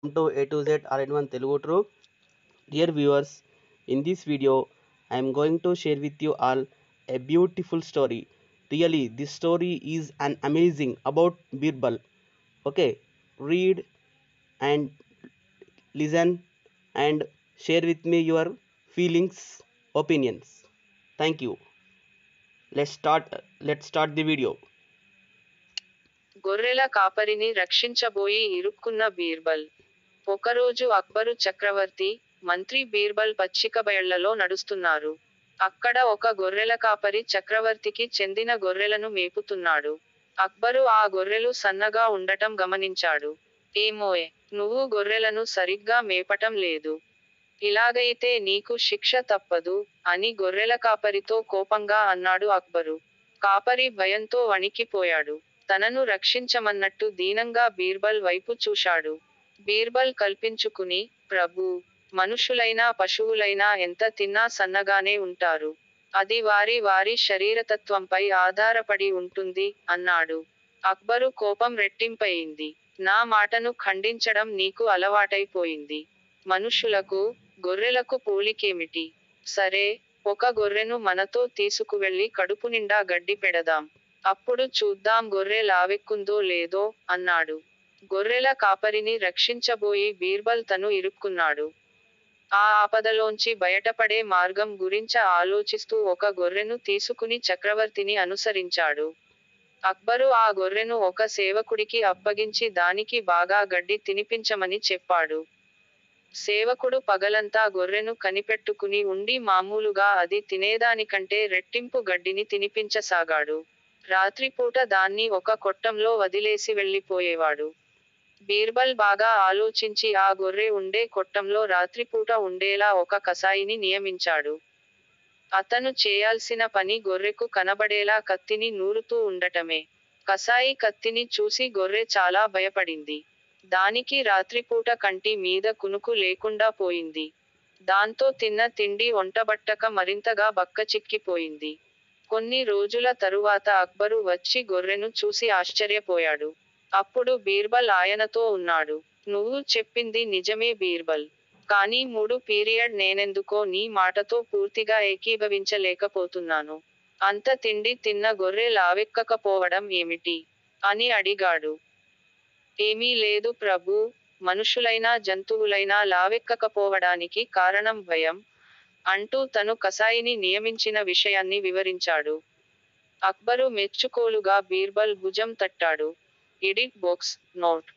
to A to Z or N1 Telugu True. Dear viewers, in this video, I am going to share with you all a beautiful story. Really, this story is an amazing about Birbal. Okay, read and listen and share with me your feelings, opinions. Thank you. Let's start. Let's start the video. గొర్రెల కాపరిని రక్షించబోయి ఇరుక్కున్న బీర్బల్ ఒకరోజు అక్బరు చక్రవర్తి మంత్రి బీర్బల్ పచ్చికబయళ్లలో నడుస్తున్నారు అక్కడ ఒక గొర్రెల కాపరి చక్రవర్తికి చెందిన గొర్రెలను మేపుతున్నాడు అక్బరు ఆ గొర్రెలు సన్నగా ఉండటం గమనించాడు ఏమోయ్ నువ్వు గొర్రెలను సరిగ్గా మేపటం లేదు ఇలాగైతే నీకు శిక్ష తప్పదు అని గొర్రెల కాపరితో కోపంగా అన్నాడు అక్బరు కాపరి భయంతో వణికిపోయాడు తనను రక్షించమన్నట్టు దీనంగా బీర్బల్ వైపు చూశాడు బీర్బల్ కల్పించుకుని ప్రభు మనుషులైనా పశువులైనా ఎంత తిన్నా సన్నగానే ఉంటారు అది వారి వారి శరీరతత్వంపై ఆధారపడి ఉంటుంది అన్నాడు అక్బరు కోపం రెట్టింపయింది నా మాటను ఖండించడం నీకు అలవాటైపోయింది మనుషులకు గొర్రెలకు పోలికేమిటి సరే ఒక గొర్రెను మనతో తీసుకువెళ్లి కడుపు నిండా గడ్డి పెడదాం అప్పుడు చూద్దాం గొర్రె లావెక్కుందో లేదో అన్నాడు గొర్రెల కాపరిని రక్షించబోయి బీర్బల్ తను ఇరుక్కున్నాడు ఆ ఆపదలోంచి బయటపడే మార్గం గురించ ఆలోచిస్తూ ఒక గొర్రెను తీసుకుని చక్రవర్తిని అనుసరించాడు అక్బరు ఆ గొర్రెను ఒక సేవకుడికి అప్పగించి దానికి బాగా గడ్డి తినిపించమని చెప్పాడు సేవకుడు పగలంతా గొర్రెను కనిపెట్టుకుని ఉండి మామూలుగా అది తినేదానికంటే రెట్టింపు గడ్డిని తినిపించసాగాడు రాత్రిపూట దాన్ని ఒక కొట్టంలో వదిలేసి వెళ్ళిపోయేవాడు బీర్బల్ బాగా ఆలోచించి ఆ గొర్రె ఉండే కొట్టంలో రాత్రిపూట ఉండేలా ఒక కసాయిని నియమించాడు అతను చేయాల్సిన పని గొర్రెకు కనబడేలా కత్తిని నూరుతూ ఉండటమే కసాయి కత్తిని చూసి గొర్రె చాలా భయపడింది దానికి రాత్రిపూట కంటి మీద కునుకు లేకుండా పోయింది దాంతో తిన్న తిండి ఒంటబట్టక మరింతగా బక్కచిక్కిపోయింది కొన్ని రోజుల తరువాత అక్బరు వచ్చి గొర్రెను చూసి ఆశ్చర్యపోయాడు అప్పుడు బీర్బల్ ఆయనతో ఉన్నాడు నువ్వు చెప్పింది నిజమే బీర్బల్ కానీ మూడు పీరియడ్ నేనెందుకో నీ మాటతో పూర్తిగా ఏకీభవించలేకపోతున్నాను అంత తిండి తిన్న గొర్రె లావెక్కకపోవడం ఏమిటి అని అడిగాడు ఏమీ లేదు ప్రభు మనుషులైనా జంతువులైనా లావెక్కకపోవడానికి కారణం భయం అంటూ తను కసాయిని నియమించిన విషయాన్ని వివరించాడు అక్బరు మెచ్చుకోలుగా బీర్బల్ భుజం తట్టాడు ఎడిట్ బాక్స్ నోట్